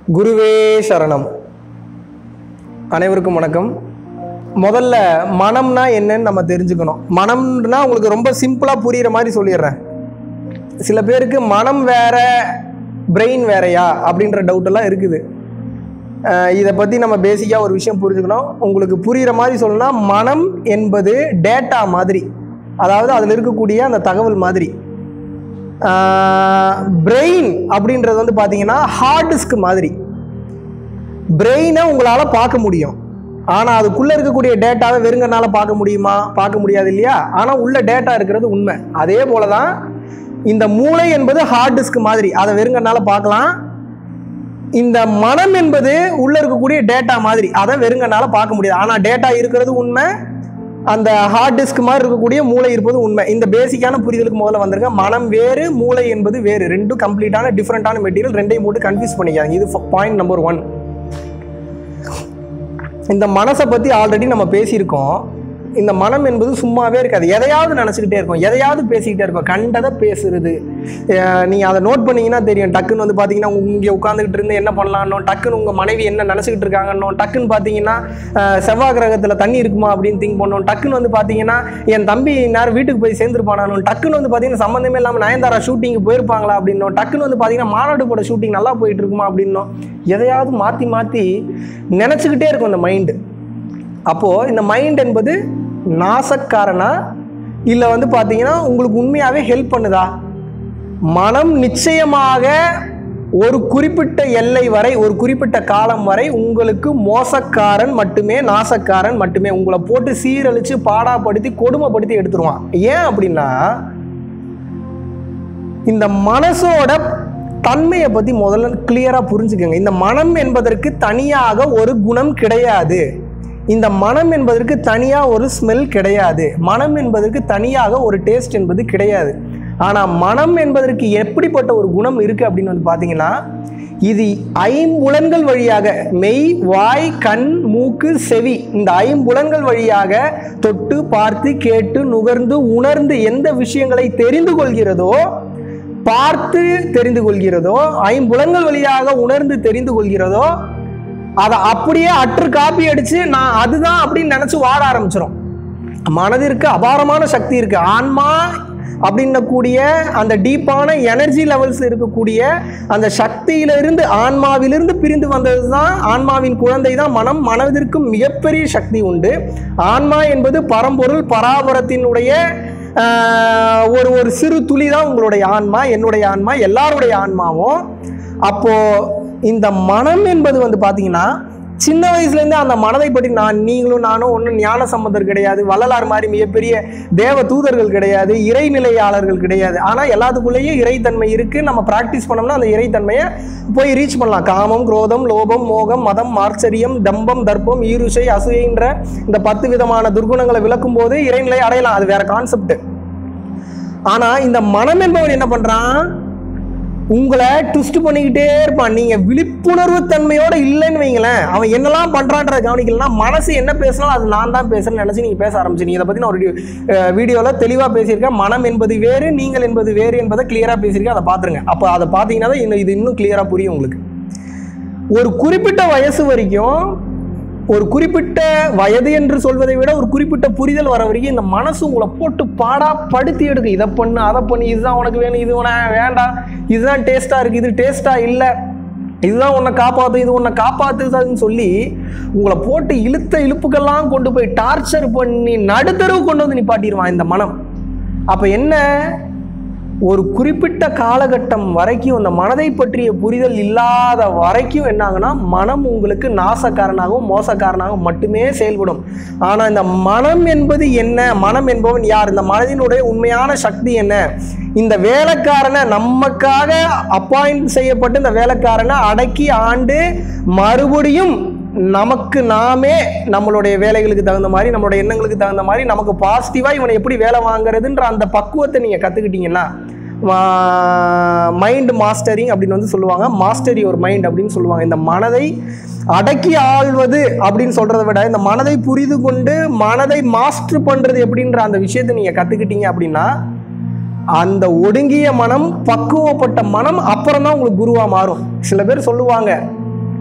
குருவே சரணம் அனைவருக்கும் வணக்கம் முதல்ல மனம்னா என்னன்னு நம்ம தெரிஞ்சுக்கணும் மனம்னா உங்களுக்கு ரொம்ப சிம்பிளாக புரிகிற மாதிரி சொல்லிடுறேன் சில பேருக்கு மனம் வேற பிரெயின் வேறயா அப்படின்ற டவுட் எல்லாம் இருக்குது அஹ் இதை பற்றி நம்ம பேசிக்காக ஒரு விஷயம் புரிஞ்சுக்கணும் உங்களுக்கு புரிகிற மாதிரி சொல்லணும்னா மனம் என்பது டேட்டா மாதிரி அதாவது அதில் இருக்கக்கூடிய அந்த தகவல் மாதிரி பிரெயின் அப்படின்றது வந்து பார்த்தீங்கன்னா ஹார்ட் டிஸ்க் மாதிரி பிரெயினை உங்களால் பார்க்க முடியும் ஆனால் அதுக்குள்ளே இருக்கக்கூடிய டேட்டாவை வெறுங்கனால பார்க்க முடியுமா பார்க்க முடியாது இல்லையா ஆனால் உள்ள டேட்டா இருக்கிறது உண்மை அதே போல தான் இந்த மூளை என்பது ஹார்ட் டிஸ்க் மாதிரி அதை வெறுங்கனால பார்க்கலாம் இந்த மனம் என்பது உள்ள இருக்கக்கூடிய டேட்டா மாதிரி அதை வெறுங்கனால பார்க்க முடியாது ஆனால் டேட்டா இருக்கிறது உண்மை அந்த ஹார்ட் டிஸ்க் மாதிரி இருக்கக்கூடிய மூளை இருப்பது உண்மை இந்த பேசிக்கான புரிதலுக்கு முதல்ல வந்துருங்க மனம் வேறு மூளை என்பது வேறு ரெண்டும் கம்ப்ளீட்டான டிஃப்ரெண்டான மெட்டீரியல் ரெண்டையும் போட்டு கன்ஃபியூஸ் பண்ணிக்காங்க இது பாயிண்ட் நம்பர் ஒன் இந்த மனசை பற்றி ஆல்ரெடி நம்ம பேசியிருக்கோம் இந்த மனம் என்பது சும்மாவே இருக்காது எதையாவது நினச்சிக்கிட்டே இருக்கும் எதையாவது பேசிக்கிட்டே இருக்கும் கண்டதை பேசுறது நீங்கள் அதை நோட் பண்ணீங்கன்னா தெரியும் டக்குன்னு வந்து பார்த்தீங்கன்னா இங்கே உட்காந்துக்கிட்டு இருந்து என்ன பண்ணலான்னோ டக்குன்னு உங்கள் மனைவி என்ன நினச்சிக்கிட்டு இருக்காங்கன்னோ டக்குன்னு பார்த்தீங்கன்னா அஹ், செவ்வாய் கிரகத்தில் தண்ணி இருக்குமா அப்படின்னு திங்க் பண்ணோம் டக்குன்னு வந்து பார்த்தீங்கன்னா என் தம்பி நேரம் வீட்டுக்கு போய் சேர்ந்துருப்பானோ டக்குன்னு வந்து பார்த்தீங்கன்னா சம்மந்தமே இல்லாமல் நயன்தாரா ஷூட்டிங்கு போயிருப்பாங்களா அப்படின்னோம் டக்குன்னு வந்து பார்த்தீங்கன்னா மாநாடு போட ஷூட்டிங் நல்லா போயிட்டு இருக்குமா அப்படின்னோம் எதையாவது மாற்றி மாற்றி நினச்சிக்கிட்டே இருக்கும் இந்த மைண்டு அப்போது இந்த மைண்ட் என்பது நாசக்காரனா இல்லை வந்து பார்த்தீங்கன்னா உங்களுக்கு உண்மையாகவே ஹெல்ப் பண்ணுதா மனம் நிச்சயமாக ஒரு குறிப்பிட்ட எல்லை வரை ஒரு குறிப்பிட்ட காலம் வரை உங்களுக்கு மோசக்காரன் மட்டுமே நாசக்காரன் மட்டுமே உங்களை போட்டு சீரழித்து பாடாப்படுத்தி கொடுமைப்படுத்தி எடுத்துருவான் ஏன் அப்படின்னா இந்த மனசோட தன்மையை பற்றி முதல்ல கிளியராக புரிஞ்சுக்கோங்க இந்த மனம் என்பதற்கு தனியாக ஒரு குணம் கிடையாது இந்த மனம் என்பதற்கு தனியாக ஒரு ஸ்மெல் கிடையாது மனம் என்பதற்கு தனியாக ஒரு டேஸ்ட் என்பது கிடையாது ஆனால் மனம் என்பதற்கு எப்படிப்பட்ட ஒரு குணம் இருக்குது அப்படின்னு வந்து பார்த்தீங்கன்னா இது ஐம்புலன்கள் வழியாக மெய் வாய் கண் மூக்கு செவி இந்த ஐம்புலன்கள் வழியாக தொட்டு பார்த்து கேட்டு நுகர்ந்து உணர்ந்து எந்த விஷயங்களை தெரிந்து கொள்கிறதோ பார்த்து தெரிந்து கொள்கிறதோ ஐம்புலன்கள் வழியாக உணர்ந்து தெரிந்து கொள்கிறதோ அதை அப்படியே அற்று காப்பி அடிச்சு நான் அதுதான் அப்படின்னு நினைச்சு வாழ ஆரம்பிச்சிடும் மனதிற்கு அபாரமான சக்தி இருக்கு ஆன்மா அப்படின்னக்கூடிய அந்த டீப்பான எனர்ஜி லெவல்ஸ் இருக்கக்கூடிய அந்த சக்தியிலிருந்து ஆன்மாவிலிருந்து பிரிந்து வந்தது தான் ஆன்மாவின் குழந்தை தான் மனம் மனதிற்கு மிகப்பெரிய சக்தி உண்டு ஆன்மா என்பது பரம்பொருள் பராபரத்தினுடைய ஆஹ், ஒரு ஒரு சிறு துளி தான் உங்களுடைய ஆன்மா என்னுடைய ஆன்மா எல்லாருடைய ஆன்மாவும் அப்போ இந்த மனம் என்பது வந்து பார்த்தீங்கன்னா சின்ன வயசுலேருந்தே அந்த மனதை பற்றி நான் நீங்களும் நானும் ஒன்றும் ஞான சம்பந்தர் கிடையாது வள்ளலார் மாதிரி மிகப்பெரிய தேவ தூதர்கள் கிடையாது இறைநிலையாளர்கள் கிடையாது ஆனால் எல்லாத்துக்குள்ளேயும் இறைத்தன்மை இருக்குது நம்ம ப்ராக்டிஸ் பண்ணோம்னா அந்த இறைத்தன்மையை போய் ரீச் பண்ணலாம் காமம் குரோதம் லோபம் மோகம் மதம் மார்ச்சரியம் தம்பம் தர்ப்பம் ஈருஷை அசூயைன்ற இந்த பத்து விதமான துர்குணங்களை விளக்கும் போது இறைநிலை அடையலாம் அது வேற கான்செப்ட் ஆனால் இந்த மனம் என்பவன் என்ன பண்ணுறான் உங்களை ட்விஸ்ட் பண்ணிக்கிட்டே இருப்பான் நீங்க விழிப்புணர்வு தன்மையோட இல்லைன்னு வைங்களேன் அவன் என்னெல்லாம் பண்றான்றத கவனிக்கலன்னா மனசு என்ன பேசினாலும் அது நான் தான் பேசுறேன்னு நினைச்சு நீங்க பேச ஆரம்பிச்சு இதை பத்தி நான் ஒரு வீடியோவில் தெளிவாக பேசியிருக்கேன் மனம் என்பது வேறு நீங்கள் என்பது வேறு என்பதை கிளியரா பேசியிருக்கேன் அதை பார்த்துருங்க அப்போ அதை பார்த்தீங்கன்னா தான் இன்னும் இது இன்னும் கிளியரா புரியும் உங்களுக்கு ஒரு குறிப்பிட்ட வயசு வரைக்கும் ஒரு குறிப்பிட்ட வயது என்று சொல்வதை விட ஒரு குறிப்பிட்ட புரிதல் வர வரைக்கும் இந்த மனசு உங்களை போட்டு பாடா படுத்தி எடுக்கும் இதை பண்ணு அதை பண்ணு இதுதான் உனக்கு வேணும் இது உனக்கு வேண்டாம் இதுதான் டேஸ்டா இருக்கு இது டேஸ்டா இல்லை இதுதான் உன்னை காப்பாத்து இது உன்னை காப்பாத்துதுன்னு சொல்லி உங்களை போட்டு இழுத்த இழுப்புக்கெல்லாம் கொண்டு போய் டார்ச்சர் பண்ணி நடுத்தரவு கொண்டு வந்து நிப்பாட்டிடுவான் இந்த மனம் அப்ப என்ன ஒரு குறிப்பிட்ட காலகட்டம் வரைக்கும் அந்த மனதை பற்றிய புரிதல் இல்லாத வரைக்கும் என்னாங்கன்னா மனம் உங்களுக்கு நாசக்காரனாகவும் மோசக்காரனாகவும் மட்டுமே செயல்படும் ஆனால் இந்த மனம் என்பது என்ன மனம் என்பவன் யார் இந்த மனதினுடைய உண்மையான சக்தி என்ன இந்த வேலைக்காரனை நமக்காக அப்பாயிண்ட் செய்யப்பட்டு இந்த வேலைக்காரனை அடக்கி ஆண்டு மறுபடியும் நமக்கு நாமே நம்மளுடைய வேலைகளுக்கு தகுந்த மாதிரி நம்மளுடைய எண்ணங்களுக்கு தகுந்த மாதிரி நமக்கு பாசிட்டிவாக இவனை எப்படி வேலை வாங்குறதுன்ற அந்த பக்குவத்தை நீங்கள் கற்றுக்கிட்டீங்கன்னா மைண்ட் மாஸ்டரிங் அப்படின்னு வந்து சொல்லுவாங்க மாஸ்டரி ஒரு மைண்ட் அப்படின்னு சொல்லுவாங்க இந்த மனதை அடக்கி ஆள்வது அப்படின்னு சொல்கிறத விட இந்த மனதை புரிந்து கொண்டு மனதை மாஸ்டர் பண்ணுறது எப்படின்ற அந்த விஷயத்தை நீங்கள் கற்றுக்கிட்டீங்க அப்படின்னா அந்த ஒடுங்கிய மனம் பக்குவப்பட்ட மனம் அப்புறம் தான் உங்களுக்கு குருவாக மாறும் சில பேர் சொல்லுவாங்க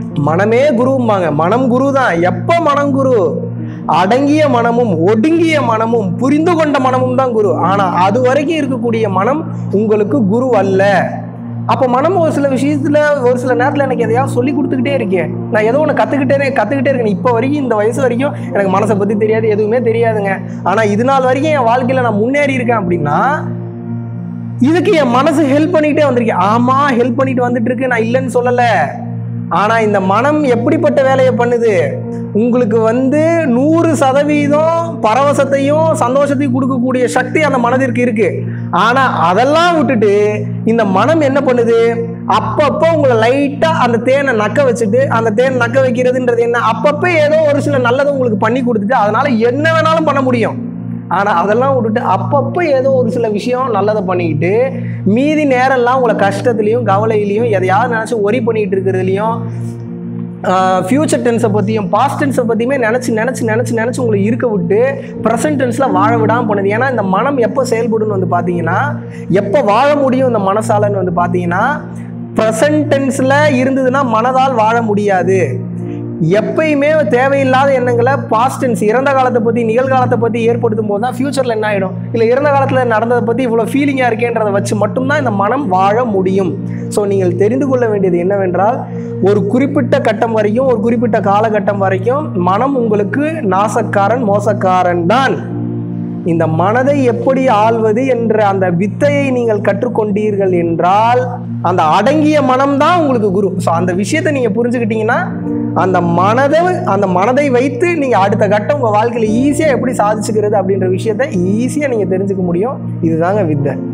மனமே குரும்பாங்க மனம் குரு தான் எப்போ மனம் குரு அடங்கிய மனமும் ஒடுங்கிய மனமும் புரிந்து கொண்ட மனமும் தான் குரு ஆனா அது வரைக்கும் இருக்கக்கூடிய மனம் உங்களுக்கு குரு அல்ல அப்போ மனம் ஒரு சில விஷயத்துல ஒரு சில நேரத்தில் எனக்கு எதையாவது சொல்லி கொடுத்துக்கிட்டே இருக்கேன் நான் ஏதோ ஒன்று கற்றுக்கிட்டே கற்றுக்கிட்டே இருக்கேன் இப்போ வரைக்கும் இந்த வயசு வரைக்கும் எனக்கு மனசை பற்றி தெரியாது எதுவுமே தெரியாதுங்க ஆனால் இது நாள் வரைக்கும் என் வாழ்க்கையில் நான் முன்னேறி இருக்கேன் அப்படின்னா இதுக்கு என் மனசு ஹெல்ப் பண்ணிக்கிட்டே வந்திருக்கேன் ஆமா ஹெல்ப் பண்ணிட்டு வந்துட்டு இருக்கு நான் இல்லைன்னு சொல்லல ஆனா இந்த மனம் எப்படிப்பட்ட வேலையை பண்ணுது உங்களுக்கு வந்து நூறு சதவீதம் பரவசத்தையும் சந்தோஷத்தையும் கொடுக்கக்கூடிய சக்தி அந்த மனதிற்கு இருக்கு ஆனா அதெல்லாம் விட்டுட்டு இந்த மனம் என்ன பண்ணுது அப்பப்போ உங்களை லைட்டா அந்த தேனை நக்க வச்சுட்டு அந்த தேன் நக்க வைக்கிறதுன்றது என்ன அப்பப்போ ஏதோ ஒரு சில நல்லதை உங்களுக்கு பண்ணி கொடுத்துட்டு அதனால என்ன வேணாலும் பண்ண முடியும் ஆனால் அதெல்லாம் விட்டுட்டு அப்பப்போ ஏதோ ஒரு சில விஷயம் நல்லதை பண்ணிக்கிட்டு மீதி நேரம்லாம் உங்களை கஷ்டத்துலையும் கவலையிலையும் எதையாவது நினச்சி ஒரி பண்ணிக்கிட்டு இருக்கிறதுலையும் ஃப்யூச்சர் டென்ஸை பற்றியும் பாஸ்ட் டென்ஸை பற்றியுமே நினச்சி நினச்சி நினச்சி நினச்சி உங்களை இருக்க விட்டு ப்ரெசன்ட் டென்ஸில் வாழ விடாமல் பண்ணுது ஏன்னா இந்த மனம் எப்போ செயல்படுன்னு வந்து பார்த்தீங்கன்னா எப்போ வாழ முடியும் இந்த மனசாலன்னு வந்து பார்த்தீங்கன்னா ப்ரெசன்ட் டென்ஸில் இருந்ததுன்னா மனதால் வாழ முடியாது எப்பயுமே தேவையில்லாத எண்ணங்களை பாஸ்ட் டென்ஸ் இறந்த காலத்தை பற்றி நிகழ்காலத்தை பற்றி ஏற்படுத்தும் போது தான் ஃப்யூச்சரில் என்ன ஆகிடும் இல்லை இறந்த காலத்தில் நடந்ததை பற்றி இவ்வளோ ஃபீலிங்காக இருக்கேன்றதை வச்சு மட்டும்தான் இந்த மனம் வாழ முடியும் ஸோ நீங்கள் தெரிந்து கொள்ள வேண்டியது என்னவென்றால் ஒரு குறிப்பிட்ட கட்டம் வரைக்கும் ஒரு குறிப்பிட்ட காலகட்டம் வரைக்கும் மனம் உங்களுக்கு நாசக்காரன் மோசக்காரன் தான் இந்த மனதை எப்படி ஆள்வது என்ற அந்த வித்தையை நீங்கள் கற்றுக்கொண்டீர்கள் என்றால் அந்த அடங்கிய மனம்தான் உங்களுக்கு குரு ஸோ அந்த விஷயத்தை நீங்கள் புரிஞ்சுக்கிட்டீங்கன்னா அந்த மனதை அந்த மனதை வைத்து நீங்கள் அடுத்த கட்டம் உங்கள் வாழ்க்கையில் ஈஸியாக எப்படி சாதிச்சுக்கிறது அப்படின்ற விஷயத்தை ஈஸியாக நீங்கள் தெரிஞ்சுக்க முடியும் இதுதாங்க வித்தை